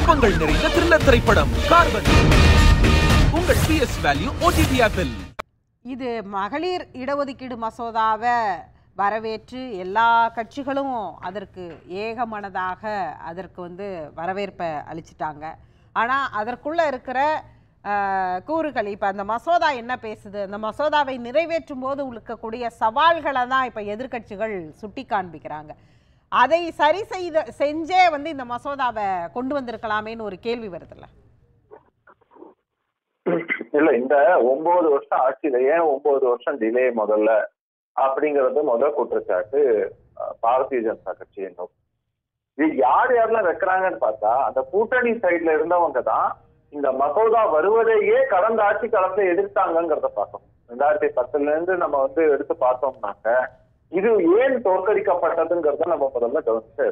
குழப்பங்கள் நிறைந்த த்ரில்லர் திரைப்படம் கார்பன் உங்கள் பிஎஸ் வேல்யூ ஓடிடி ஆப்பில் இது மகளிர் இடஒதுக்கீடு மசோதாவை வரவேற்று எல்லா கட்சிகளும் அதற்கு ஏகமனதாக அதற்கு வந்து வரவேற்பை அளிச்சிட்டாங்க ஆனால் அதற்குள்ளே இருக்கிற ஆஹ், கூறுகள் இப்போ அந்த மசோதா என்ன பேசுது அந்த மசோதாவை நிறைவேற்றும் போது இருக்கக்கூடிய சவால்களை தான் இப்போ எதிர்க்கட்சிகள் சுட்டி காண்பிக்கிறாங்க அதை சரி செய்த செஞ்சே வந்து இந்த மசோதாவை கொண்டு வந்திருக்கலாமேன்னு ஒரு கேள்வி வருதுல்ல இல்ல இந்த ஒன்பது வருஷம் ஆட்சியில ஏன் ஒன்பது வருஷம் டிலே முதல்ல அப்படிங்கறது முதல் குற்றச்சாட்டு அஹ், பாரதிய ஜனதா கட்சியை நோக்கி இது யார் யாரெல்லாம் வைக்கிறாங்கன்னு பார்த்தா அந்த கூட்டணி சைடுல இருந்தவங்க தான் இந்த மசோதா வருவதையே கடந்த ஆட்சி காலத்துல எதிர்த்தாங்கங்கிறத பார்த்தோம் ரெண்டாயிரத்தி பத்துல இருந்து நம்ம வந்து எடுத்து பார்த்தோம்னாக்க இது ஏன் தோற்கடிக்கப்பட்டதுங்கிறத நம்ம முதல்ல கவனிச்சு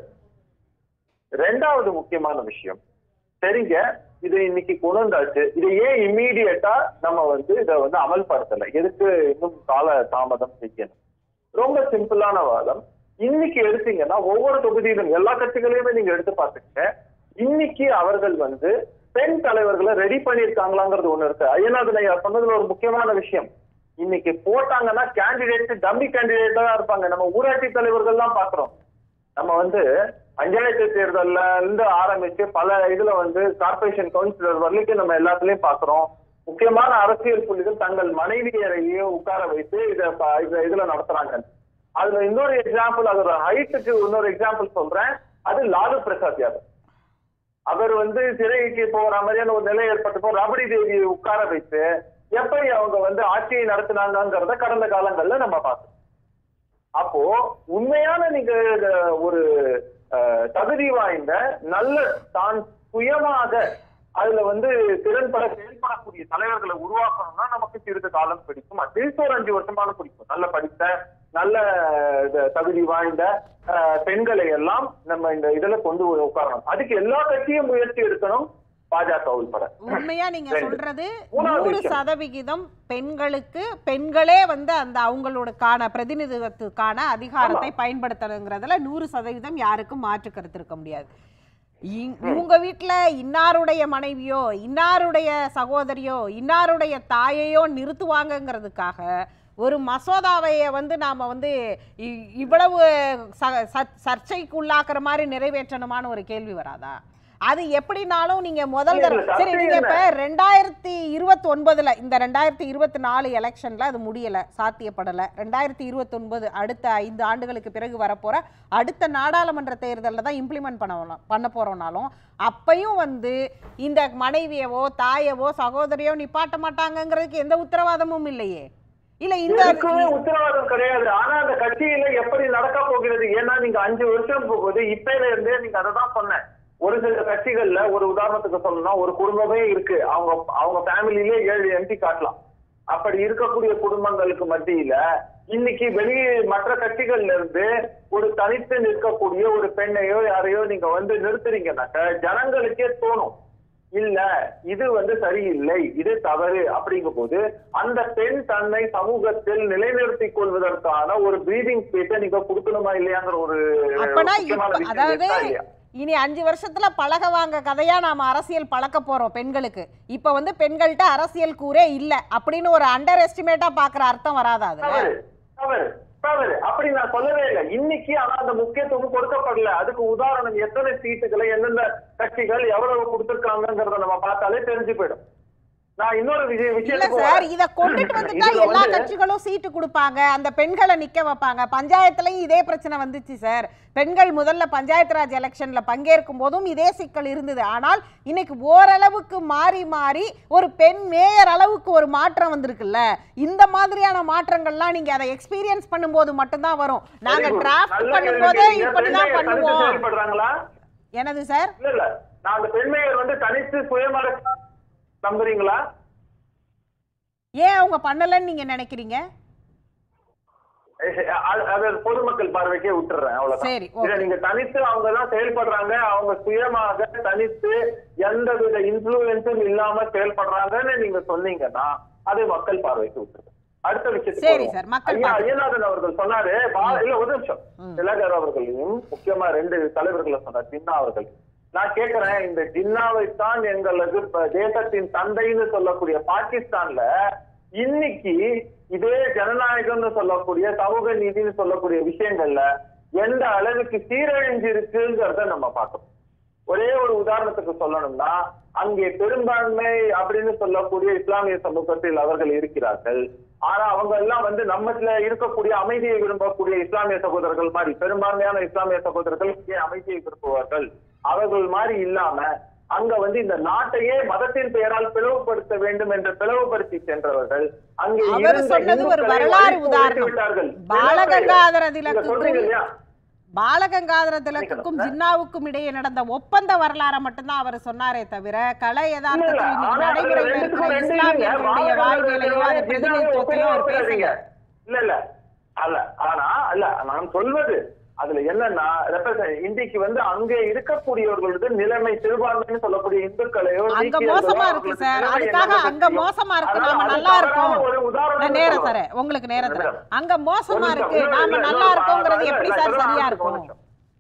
ரெண்டாவது முக்கியமான விஷயம் சரிங்க இது இன்னைக்கு கொண்டு வந்தாச்சு இதை ஏன் இம்மீடியட்டா நம்ம வந்து இதை வந்து அமல்படுத்தல எதுக்கு இன்னும் கால தாமதம் செய்யணும் ரொம்ப சிம்பிளான வாதம் இன்னைக்கு எடுத்தீங்கன்னா ஒவ்வொரு தொகுதியிலும் எல்லா கட்சிகளையுமே நீங்க எடுத்து பார்த்துக்கங்க இன்னைக்கு அவர்கள் வந்து பெண் தலைவர்களை ரெடி பண்ணிருக்காங்களாங்கிறது ஒண்ணு இருக்கு ஐயனாவது ஐயா சொன்னதுல ஒரு முக்கியமான விஷயம் இன்னைக்கு போட்டாங்கன்னா கேண்டிடேட் டம்மி கேண்டிடேட்டா தான் இருப்பாங்க நம்ம ஊராட்சி தலைவர்கள் தான் பாக்குறோம் நம்ம வந்து பஞ்சாயத்து தேர்தல்ல இருந்து ஆரம்பிச்சு பல இதுல வந்து கார்பரேஷன் கவுன்சிலர் வரைக்கும் நம்ம எல்லாத்துலயும் பாக்குறோம் முக்கியமான அரசியல் புள்ளிகள் தங்கள் மனைவியரையே உட்கார வைத்து இத ப- இத இதுல நடத்துறாங்க அதுல இன்னொரு எக்ஸாம்பிள் அதோட ஹைட்டுக்கு இன்னொரு எக்ஸாம்பிள் சொல்றேன் அது லாலு பிரசாத் யாதவ் அவர் வந்து சிறைக்கு போற மாதிரியான ஒரு நிலை ஏற்பட்டப்போ ரபடி தேவியை உட்கார வைத்து எப்படி அவங்க வந்து ஆட்சியை நடத்தினாங்கிறத கடந்த காலங்கள்ல நம்ம பார்த்தோம் அப்போ உண்மையான நீங்க இத ஒரு அஹ், தகுதி வாய்ந்த நல்ல தான் சுயமாக அதுல வந்து திறன்பட செயல்படக்கூடிய தலைவர்களை உருவாக்கணும்னா நமக்கு சிறிது காலம் பிடிக்கும் அட்லீஸ்ட் ஒரு அஞ்சு வருஷமான பிடிக்கும் நல்ல படித்த நல்ல இது, தகுதி வாய்ந்த அஹ், பெண்களை எல்லாம் நம்ம இந்த இதுல கொண்டு உட்காரணும் அதுக்கு எல்லா கட்சியும் முயற்சி எடுக்கணும் பாஜக உள்பட உண்மையா நீங்க ரெண்டு. சொல்றது மூணாவது நூறு விஷயம். சதவிகிதம் பெண்களுக்கு பெண்களே வந்து அந்த அவங்களோடக்கான பிரதிநிதித்துவத்துக்கான அதிகாரத்தை பயன்படுத்தணுங்கிறதுல நூறு சதவீதம் யாருக்கும் மாற்று கருத்து இருக்க முடியாது இ- உங்க வீட்ல இன்னாருடைய மனைவியோ இன்னாருடைய சகோதரியோ இன்னாருடைய தாயையோ நிறுத்துவாங்கங்கிறதுக்காக ஒரு மசோதாவைய வந்து நாம வந்து இ- இவ்வளவு ச- ச- சர்ச்சைக்குள்ளாக்குற மாதிரி நிறைவேற்றணுமான ஒரு கேள்வி வராதா அது எப்படினாலும் நீங்க முதல் இல்ல, தடவை இல்ல, சரி சர்ச்சை நீங்க என்ன? இப்ப ரெண்டாயிரத்தி இருபத்தி ஒன்பதுல இந்த ரெண்டாயிரத்தி இருபத்தி நாலு எலெக்ஷன்ல அது முடியல சாத்தியப்படல ரெண்டாயிரத்தி இருபத்தி ஒன்பது அடுத்த ஐந்து ஆண்டுகளுக்கு பிறகு வரப்போற அடுத்த நாடாளுமன்ற தேர்தலில் தான் இம்ப்ளிமெண்ட் பண்ண பண்ண போறோம்னாலும் அப்பையும் வந்து இந்த மனைவியவோ தாயவோ சகோதரியோ நிப்பாட்ட மாட்டாங்கங்கிறதுக்கு எந்த உத்தரவாதமும் இல்லையே இல்ல இந்த எதுக்குமே உத்தரவாதம் கிடையாது ஆனா அந்த கட்சியில எப்படி நடக்க போகிறது ஏன்னா நீங்க அஞ்சு வருஷம் போகுது இப்பையில இருந்தே நீங்க அதை தான் சொன்னேன் ஒரு சில கட்சிகள்ல ஒரு உதாரணத்துக்கு சொல்லணும்னா ஒரு குடும்பமே இருக்கு அவங்க அவங்க ஃபேமிலியிலே ஏழு எம்பி காட்டலாம் அப்படி இருக்கக்கூடிய குடும்பங்களுக்கு மத்தியில இன்னைக்கு வெளியே மற்ற கட்சிகள்ல இருந்து ஒரு தனித்து நிற்கக்கூடிய ஒரு பெண்ணையோ யாரையோ நீங்க வந்து நிறுத்துறீங்கன்னாக்க ஜனங்களுக்கே தோணும் இல்ல இது வந்து சரியில்லை இது தவறு அப்படிங்கும் போது அந்த பெண் தன்னை சமூகத்தில் நிலைநிறுத்திக் கொள்வதற்கான ஒரு பிரீதிங் ஸ்பேஸை நீங்க கொடுக்கணுமா இல்லையாங்கிற ஒரு அப்பனா முக்கியமான இப்ப விஷயம் அதாவது இருக்கா இல்லையா? இனி அஞ்சு வருஷத்துல பழக வாங்க கதையா நாம அரசியல் பழக்க போறோம் பெண்களுக்கு இப்ப வந்து பெண்கள்கிட்ட அரசியல் கூரே இல்ல அப்படின்னு ஒரு அண்டர் எஸ்டிமேட்டா பாக்குற அர்த்தம் வராதா அதுல தவறு தவறு தவறு அப்படி நான் சொல்லவே இல்லை இன்னைக்கு ஆனா அந்த முக்கியத்துவம் கொடுக்கப்படல அதுக்கு உதாரணம் எத்தனை சீட்டுகளை எந்தெந்த கட்சிகள் எவ்வளவு கொடுத்திருக்காங்கிறத நம்ம பார்த்தாலே தெரிஞ்சு போயிடும் நான் இன்னொரு விஷயம் இல்ல விஷயத்துக்கு சார் வரேன். இத கொண்டுட்டு வந்துட்டா இதுல எல்லா வந்து- கட்சிகளும் சீட்டு கொடுப்பாங்க அந்த பெண்களை நிக்க வைப்பாங்க பஞ்சாயத்துலயும் இதே பிரச்சனை வந்துச்சு சார் பெண்கள் முதல்ல பஞ்சாயத்து ராஜ் எலெக்ஷன்ல பங்கேற்கும் போதும் இதே சிக்கல் இருந்தது ஆனால் இன்னைக்கு ஓரளவுக்கு மாறி மாறி ஒரு பெண் மேயர் அளவுக்கு ஒரு மாற்றம் வந்திருக்குல்ல இந்த மாதிரியான மாற்றங்கள்லாம் நீங்க அதை எக்ஸ்பீரியன்ஸ் பண்ணும்போது மட்டும்தான் வரும் நாங்க Very good. டிராஃப்ட் நல்ல கேள்வி பண்ணும்போதே கேட்டீங்க. இப்படிதான் பெண்மையை தனித்து பண்ணுவோம் செயல்படுறாங்களா எனது சார் இல்ல இல்ல நான் அந்த பெண்மையர் வந்து தனித்து சுயமாக நம்புறீங்களா ஏன் அவங்க பண்ணலன்னு நீங்க நினைக்கிறீங்க அ- அ- அது பொதுமக்கள் பார்வைக்கே விட்டுறேன் அவ்வளவுதான் சரி, இதை okay. நீங்க தனித்து அவங்க தான் செயல்படுறாங்க அவங்க சுயமாக தனித்து எந்த வித இன்ஃபுளுன்ஸும் இல்லாம செயல்படுறாங்கன்னு நீங்க சொன்னீங்கன்னா அது மக்கள் பார்வைக்கு விட்டுருங்க அடுத்த விஷயத்துக்கு சரி வருவோம். சார், மக்கள் ஐயா பார்வை. ஐயநாதன் அவர்கள் சொன்னாரு பா- இல்ல ஒரு நிமிஷம் திலகர் அவர்களையும் முக்கியமா ரெண்டு தலைவர்களை சொன்னார் சின்னா அவர்கள் நான் கேக்குறேன் இந்த ஜின்னாவைத்தான் எங்களது ப- தேசத்தின் தந்தைன்னு சொல்லக்கூடிய பாகிஸ்தான்ல இன்னைக்கு இதே ஜனநாயகம்னு சொல்லக்கூடிய சமூக நீதினு சொல்லக்கூடிய விஷயங்கள்ல எந்த அளவுக்கு சீரழிஞ்சிருக்குங்கிறத நம்ம பார்க்கணும் ஒரே ஒரு உதாரணத்துக்கு சொல்லணும்னா அங்கே பெரும்பான்மை அப்படின்னு சொல்லக்கூடிய இஸ்லாமிய சமூகத்தில் அவர்கள் இருக்கிறார்கள் ஆனா அவங்க எல்லாம் வந்து நம்மத்துல இருக்கக்கூடிய அமைதியை விரும்பக்கூடிய இஸ்லாமிய சகோதரர்கள் மாதிரி பெரும்பான்மையான இஸ்லாமிய சகோதரர்கள் இங்கே அமைதியை விரும்புவார்கள் அவர்கள் மாதிரி இல்லாம அங்க வந்து இந்த நாட்டையே மதத்தின் பெயரால் பிளவுபடுத்த வேண்டும் என்று பிளவுபடுத்தி சென்றவர்கள் அங்கே அவர் இருந்த சொன்னது ஒரு இந்துக்களை வரலாறு ஒழித்து உதாரணம் விட்டார்கள். பாலகங்காதர நீங்க சொல்றீங்க திலக்குக்கும் இல்லையா பாலகங்காதர திலக்குக்கும் இல்ல. ஜின்னாவுக்கும் இடையே நடந்த ஒப்பந்த வரலாறை மட்டும்தான் அவர் சொன்னாரே தவிர கலை இல்ல, யதார்த்தத்தில் இல்ல. இன்னைக்கு ஆனா அதுல நடைமுறையில் ரெண்டுத்துக்கும் இருக்கிற ரெண்டு இல்லைங்க. இஸ்லாமியர்களுடைய வாழ்வியலையோ அது பாலகங்காதர பிரதிநிதித்துவத்தையோ அவர் ஒப்பிடாதீங்க. பேசல இல்ல இல்ல அல்ல ஆனா அல்ல நான் சொல்வது அதுல என்னன்னா represent- இன்றைக்கு வந்து அங்கே இருக்கக்கூடியவர்களது நிலைமை சிறுபான்மைன்னு சொல்லக்கூடிய இந்துக்களையோ அங்க சீக்கியர்களோ மோசமா இருக்கு அவர்களுக்கு சார் நிலைமை அதுக்காக என்னன்னு அங்க தெரியும். மோசமா இருக்கு அதனால நாம அது நல்லா தவறான இருக்கோம் ஒரு உதாரணம் நான் நேரம் சொல்றேன். தரேன் உங்களுக்கு நேரம் ஒரு தரேன் நிமிஷம். அங்க மோசமா ஒரு இருக்கு நிமிஷம். நாம இல்ல, நல்லா இல்ல, இருக்கோங்கிறது இல்ல, எப்படி இல்ல, சார் இல்ல, சரியா ஒரு இருக்கும் நிமிஷம்.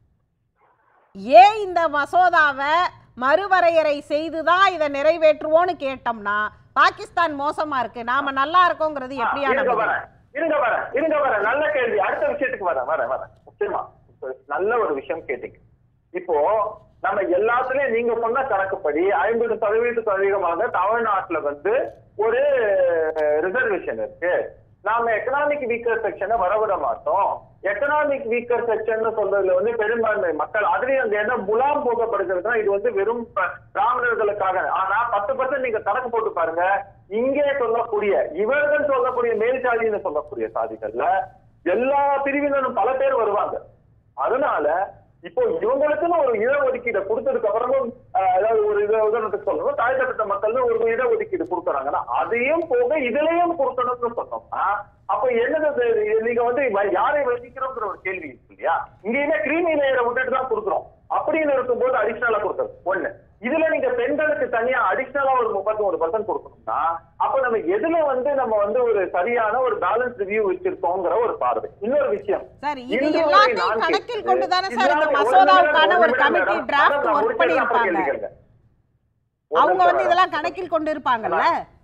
ஏன் இந்த மசோதாவை மறுவரையறை செய்துதான் இதை நிறைவேற்றுவோம்னு கேட்டோம்னா பாகிஸ்தான் மோசமா இருக்கு நாம நல்லா இருக்கோங்கிறது எப்படியான இருங்க பதில்? வரேன் இருங்க வரேன் இருங்க வரேன் நல்ல கேள்வி அடுத்த விஷயத்துக்கு வரேன் வரேன் வரேன் முக்கியமா இப்ப நல்ல ஒரு விஷயம் கேட்டீங்க இப்போ நம்ம எல்லாத்துலயும் நீங்க சொன்ன கணக்குப்படி ஐம்பது சதவீதத்துக்கு அதிகமாக தமிழ்நாட்டுல வந்து ஒரு ரிசர்வேஷன் இருக்கு நாம எக்கனாமிக் வீக்கர் செக்ஷனை வரவிட மாட்டோம் எக்கனாமிக் வீக்கர் செக்ஷன் சொல்றதுல வந்து பெரும்பான்மை மக்கள் அதுலயும் அங்க என்ன முலாம் போகப்படுகிறதுனா இது வந்து வெறும் ப- பிராமணர்களுக்காக ஆனா பத்து பர்சன்ட் நீங்க கணக்கு போட்டு பாருங்க இங்கே சொல்லக்கூடிய இவர்கள் சொல்லக்கூடிய மேல் சாதின்னு சொல்லக்கூடிய சாதிகள்ல எல்லா பிரிவினரும் பல பேர் வருவாங்க அதனால இப்போ இவங்களுக்குன்னு ஒரு இட ஒதுக்கீடு கொடுத்ததுக்கு அப்புறமும் அஹ், அதாவது ஒரு இத உதாரணத்துக்கு சொல்லணும் தாழ்த்தப்பட்ட மக்கள்னு ஒரு இட ஒதுக்கீடு கொடுக்குறாங்கன்னா அதையும் போக இதுலயும் கொடுக்கணும்னு சொன்னோம்னா அப்ப என்னது இது? நீங்க வந்து வ- யாரை வகிக்கிறோங்கிற ஒரு கேள்வி இருக்கு இல்லையா இங்கேயுமே கிரீமி லேயரை விட்டுட்டு தான் கொடுக்குறோம் அப்படின்னு இருக்கும்போது அடிஷனலா கொடுக்குறது ஒண்ணு இதுல நீங்க பெண்களுக்கு தனியா அடிஷனலா ஒரு முப்பத்தி ஒரு பர்சன்ட் கொடுக்கணும்னா அப்ப நம்ம எதுல வந்து நம்ம வந்து ஒரு சரியான ஒரு பேலன்ஸ் ரிவ்யூ வச்சிருக்கோங்கிற ஒரு பார்வை இன்னொரு விஷயம் சார் இது இன்று வரை எல்லாத்தையும் நான் கணக்கில் கேட்டது, கொண்டு தானே சார் இந்த இஸ்லாமிய- ஒரு மசோதாவுக்கான நிமிடம், ஒரு நிமிடம் கமிட்டி மேடம். டிராஃப்ட் அதான் நான் ஒர்க் முடிக்கிறேன், அப்புறம் பண்ணியிருப்பாங்க கேள்வி கேளுங்க. ஒரு அவங்க நிமிஷம் வந்து வரேன். இதெல்லாம் கணக்கில் கொண்டு இருப்பாங்கல்ல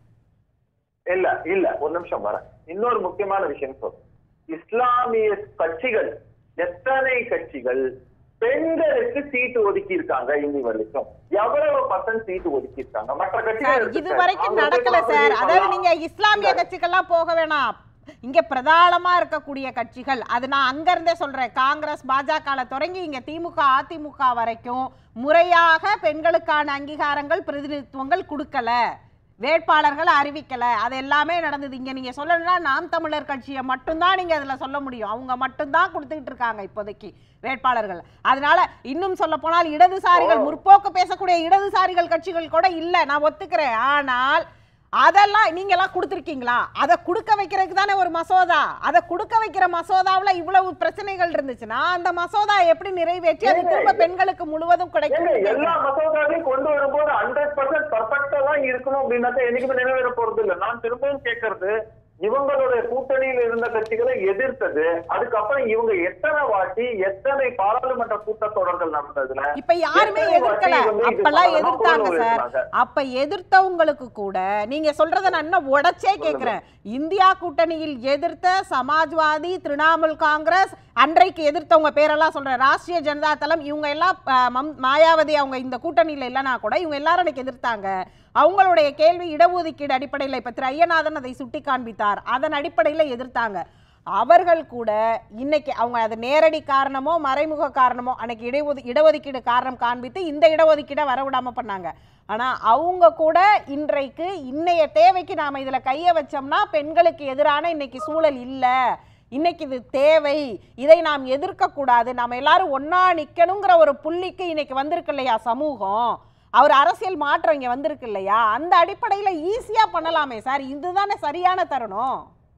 இல்ல இல்ல ஒரு நிமிஷம் வரேன் இன்னொரு முக்கியமான விஷயம் சொல் இஸ்லாமிய கட்சிகள் எத்தனை கட்சிகள் பெண்களுக்கு சீட்டு ஒதுக்கி இருக்காங்க இன்னி வரைக்கும் எவ்வளவு பர்சன்ட் சீட்டு ஒதுக்கி இருக்காங்க மற்ற சார் கட்சிகள் இது வரைக்கும் நடக்கல சார் அதாவது நீங்க இஸ்லாமிய கட்சிகள்லாம் போக வேணாம் இங்க பிரதானமா இருக்கக்கூடிய கட்சிகள் அது நான் அங்க இருந்தே சொல்றேன் காங்கிரஸ் பாஜக தொடங்கி இங்க திமுக அதிமுக வரைக்கும் முறையாக பெண்களுக்கான அங்கீகாரங்கள் பிரதிநிதித்துவங்கள் கொடுக்கல வேட்பாளர்கள் அறிவிக்கல அது எல்லாமே நடந்தது இங்க நீங்க சொல்லணும்னா நாம் தமிழர் கட்சியை மட்டும்தான் நீங்க அதுல சொல்ல முடியும் அவங்க மட்டும்தான் கொடுத்துக்கிட்டு இருக்காங்க இப்போதைக்கு வேட்பாளர்கள் அதனால இன்னும் சொல்ல போனால் இடதுசாரிகள் முற்போக்கு பேசக்கூடிய இடதுசாரிகள் கட்சிகள் கூட இல்ல நான் ஒத்துக்கிறேன் ஆனால் அதெல்லாம் நீங்க எல்லாம் கொடுத்துருக்கீங்களா அதை கொடுக்க வைக்கிறதுக்கு தானே ஒரு மசோதா அதை கொடுக்க வைக்கிற மசோதாவுல இவ்வளவு பிரச்சனைகள் இருந்துச்சுன்னா அந்த மசோதா எப்படி நிறைவேற்றி அது திரும்ப பெண்களுக்கு முழுவதும் கிடைக்கும் ஏங்க, எல்லா மசோதாவையும் கொண்டு வரும்போது ஹண்ட்ரட் பர்சன்ட் பர்ஃபெக்டா தான் இருக்கணும் அப்படின்னாக்கா என்னைக்குமே நிறைவேற போறது இல்ல நான் திரும்பவும் கேட்கறது இவங்களுடைய கூட்டணியில் இருந்த கட்சிகளை எதிர்த்தது அதுக்கப்புறம் இவங்க எத்தனை வாட்டி எத்தனை பாராளுமன்ற கூட்டத்தொடர்கள் நடந்ததுல இப்ப யாருமே எத்தனை எதிர்க்கல வாட்டி இவங்க இது அப்பெல்லாம் சம்பந்தமா எதிர்த்தாங்க குரல் சார் எழுப்புனாங்க? அப்ப எதிர்த்தவங்களுக்கு கூட நீங்க சொல்றத நான் இன்னும் உடைச்சே கேக்குறேன் இந்தியா கூட்டணியில் எதிர்த்த சமாஜ்வாதி திரிணாமுல் காங்கிரஸ் அன்றைக்கு எதிர்த்தவங்க பேரெல்லாம் சொல்றேன் ராஷ்டிரிய ஜனதா தளம் இவங்க எல்லாம் அஹ், மம்- மாயாவதி அவங்க இந்த கூட்டணியில இல்லைன்னா கூட இவங்க எல்லாரும் அன்னைக்கு எதிர்த்தாங்க அவங்களுடைய கேள்வி இடஒதுக்கீடு அடிப்படையில் இப்ப திரு ஐயநாதன் அதை சுட்டி காண்பித்தார் அதன் அடிப்படையில் எதிர்த்தாங்க அவர்கள் கூட இன்னைக்கு அவங்க அது நேரடி காரணமோ மறைமுக காரணமோ அன்னைக்கு இடஒது இடஒதுக்கீடு காரணம் காண்பித்து இந்த இடஒதுக்கீடை வரவிடாம பண்ணாங்க ஆனா அவங்க கூட இன்றைக்கு இன்னைய தேவைக்கு நாம இதுல கைய வச்சோம்னா பெண்களுக்கு எதிரான இன்னைக்கு சூழல் இல்ல இன்னைக்கு இது தேவை இதை நாம் எதிர்க்க கூடாது நாம எல்லாரும் ஒண்ணா நிக்கணுங்கிற ஒரு புள்ளிக்கு இன்னைக்கு வந்திருக்கு இல்லையா சமூகம் அவர் அரசியல் மாற்றம் இங்க வந்திருக்கு இல்லையா அந்த அடிப்படையில ஈஸியா பண்ணலாமே சார் இதுதானே சரியான தருணம்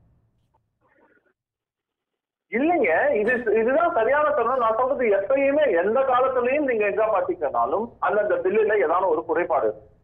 இல்லைங்க இது இதுதான் சரியான தருணம் நான் சொல்றது எப்பயுமே எந்த காலத்துலயும் நீங்க எங்க பாத்தீங்கன்னாலும் அந்தந்த பில்லுல ஏதாவது ஒரு குறைபாடு இருக்கும்